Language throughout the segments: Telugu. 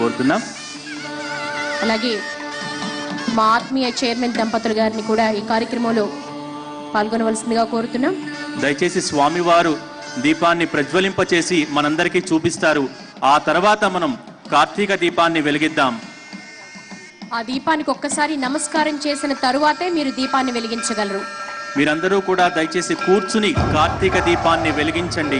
కోరుతున్నాం అలాగే మా ఆత్మీయ చైర్మన్ దంపతులు గారిని కూడా ఈ కార్యక్రమంలో పాల్గొనవలసిందిగా కోరుతున్నాం దయచేసి స్వామివారు దీపాన్ని ప్రజ్వలింపచేసి మనందరికీ చూపిస్తారు ఆ తర్వాత మనం కార్తీక దీపాన్ని వెలిగిద్దాం ఆ దీపానికి ఒక్కసారి నమస్కారం చేసిన తరువాతే మీరు దీపాన్ని వెలిగించగలరు మీరందరూ కూడా దయచేసి కూర్చుని కార్తీక దీపాన్ని వెలిగించండి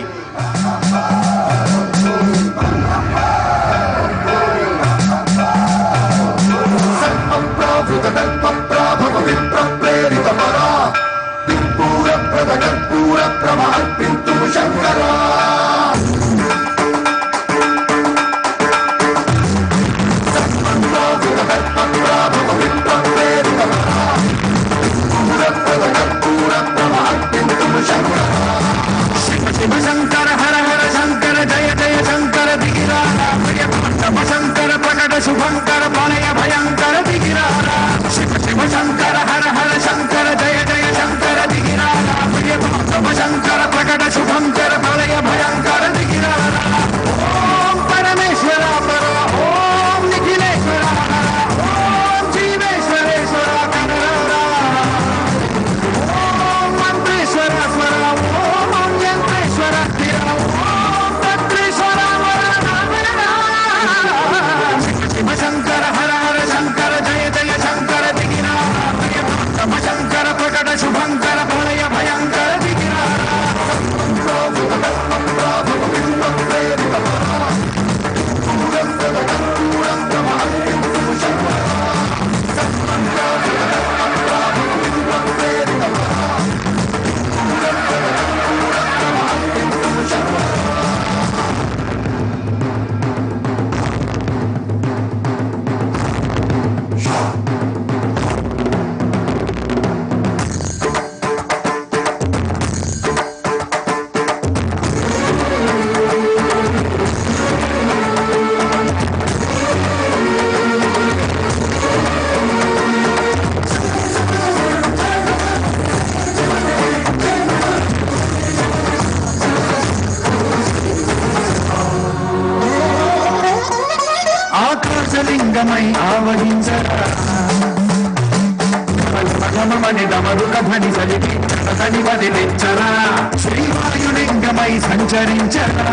శంకర హర హర శంకర జయ జయ శంకర దిగిరార ప్రియమండప శంకర ప్రకట శుభంకర ప్రళయ భయంకర దిగిరార శివ శివ శంకర హర హర శంకర జయ జయ శంకర దిగిరార ప్రియమండప శంకర ప్రకట శుభంకర ప్రళయ భయంకర దిగిరార ఓం పరమేశ్వర పర ఓం నిఖిలేశ్వర హర ఓం జీవేశ్వరేశ్వర కనరా ఓం మంత్రేశ్వర స్వర ఓం యంత్రేశ్వర స్థిర ఓం తత్రేశ్వర శివ శంకర హర హర శంకర జయ జయ శంకర దిగిరా తమ శంకర ప్రకట శుభంకర ప్రళయ భయంకర దిగిరా ఆకాశలింగమై ఆవహించరా పగమని దమరుక ధ్వని సలిపి చడతని వదిలించరా శ్రీవాయులింగమై సంచరించరా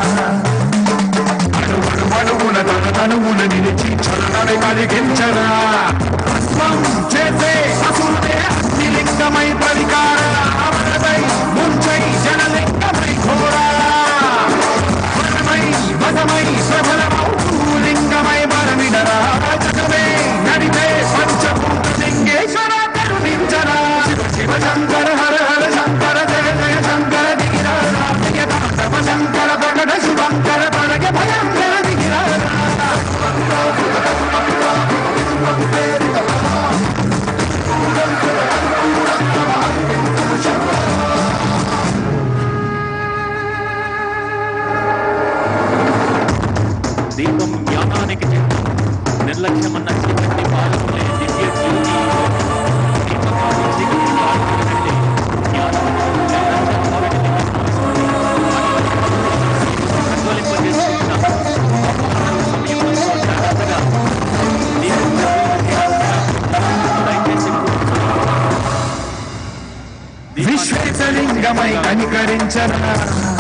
అడుగుడు అడుగున తన తనువున నిలిచి చలనని కలిగించరా భస్మం చేసే అసురే అగ్నిలింగమై పరికార అమరదై ముంచై జనలింగమై ఘోరా వరమై వదమై ప్రబలమౌ లింగమై బలమిడరా జగమే నడితే పంచభూత లింగేశ్వర కరుణించరా శివ శివ శంకర హర హర శంకర జయ జయ శంకర దిగిరా జగదాంతమ శంకర ప్రకట శుభంకర పరగ భయంకర దిగిరా దీపం జ్ఞానానికి చిహ్నం నిర్లక్ష్యమన్న చీకటి పాలకులే దివ్య జ్యోతి దీపకాలి చీకటి పాలకులే జ్ఞానము నిర్లక్ష్యం మొదటి ప్రజ్వలింపజేస్తున్న సమయంలో జాగ్రత్తగా దీపం ప్రజ్వలింపజేయాల్సిన దయచేసి కూర్చోండి. విశ్వేశలింగమై కనికరించరా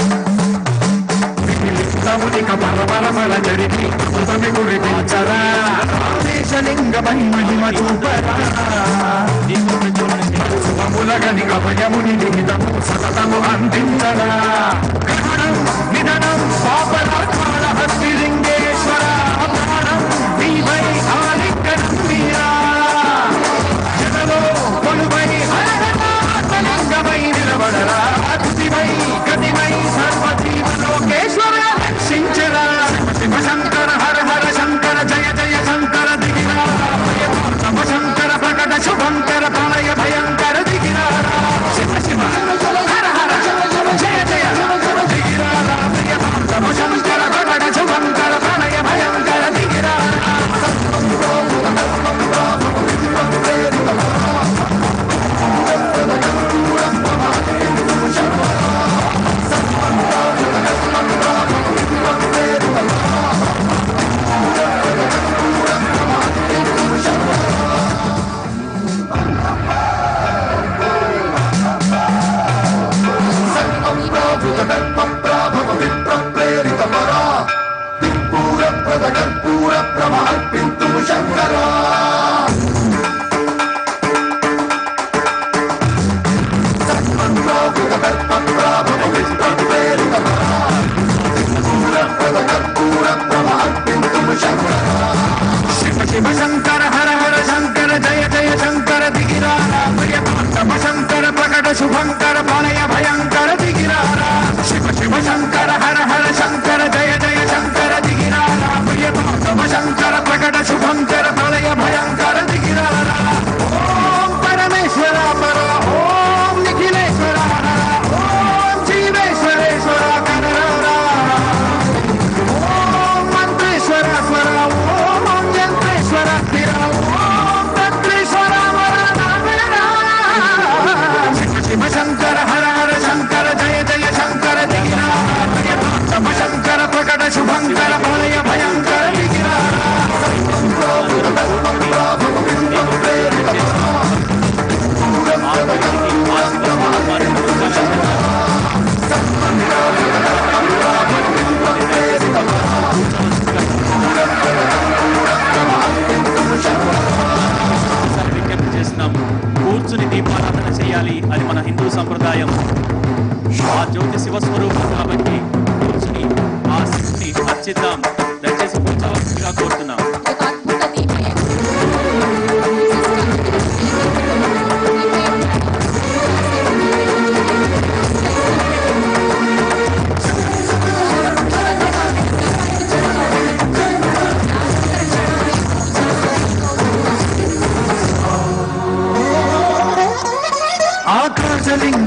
లింగమునిక పరపరమల జరిగి అమృతమి కురిపించరా దేశలింగమై మహిమ చూపరా దీపం ప్రజ్వలన శుభములగని అభయముని నిహితము సతతము అందించరా గ్రహణం నిధనం పాపరాత్మాల హస్తిలింగేశ్వర ప్రాణం నీవై ఆలింగనం మీరా జనలో కొలువై ఆత్మలింగమై నిలబడరా అతివై గతివై సర్వజీవ లోకేశ్వర రక్షించరా శివ శంకర హర హర శంకర జయ జయ శంకర దిగిరా తమ శంకర ప్రకట శుభంకర ప్రళయ భయంకర దిగిరా శివ శివ హర హర జయ జయ జయ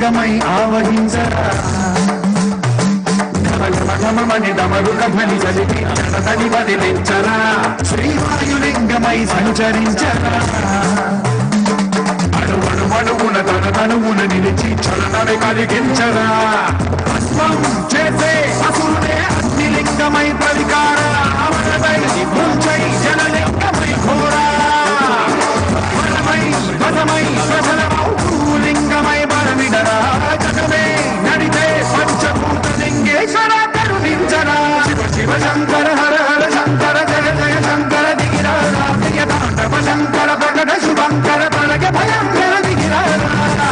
విశ్వేశలింగమై ఆవహించరా ఘమఘమఘమమని డమరుక ధ్వని చలిపి జనతని వదిలించరా శ్రీవాయులింగమై సంచరించరా అణువణువణువున తన తనువున నిలిచి చలనని కలిగించరా భస్మం చేసే అసురుడే అగ్నిలింగమై ప్రవికార అమరమై ముంచై జనలింగమై ఘోరా వరమై వదమై ప్రధనమౌ లింగమై బలమిడరా జగమే నడితే పంచభూత లింగేశ్వర కరుణించరా శివ శివ శంకర హర హర శంకర జయ జయ శంకర దిగిరారా జయ తాండవ శంకర ప్రకట శుభంకర పలక భయంకర దిగిరారా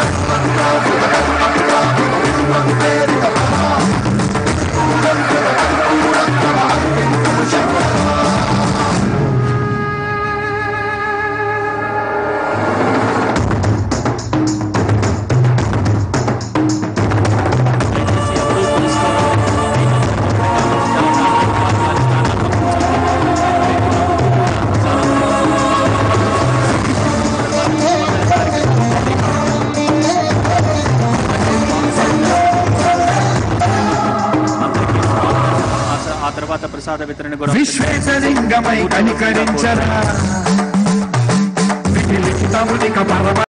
ఆ స- ఆ తర్వాత ప్రసాద వితరణ కూడా విశ్వేశలింగమై కనికరించరా విలిఖితమునిక పరమ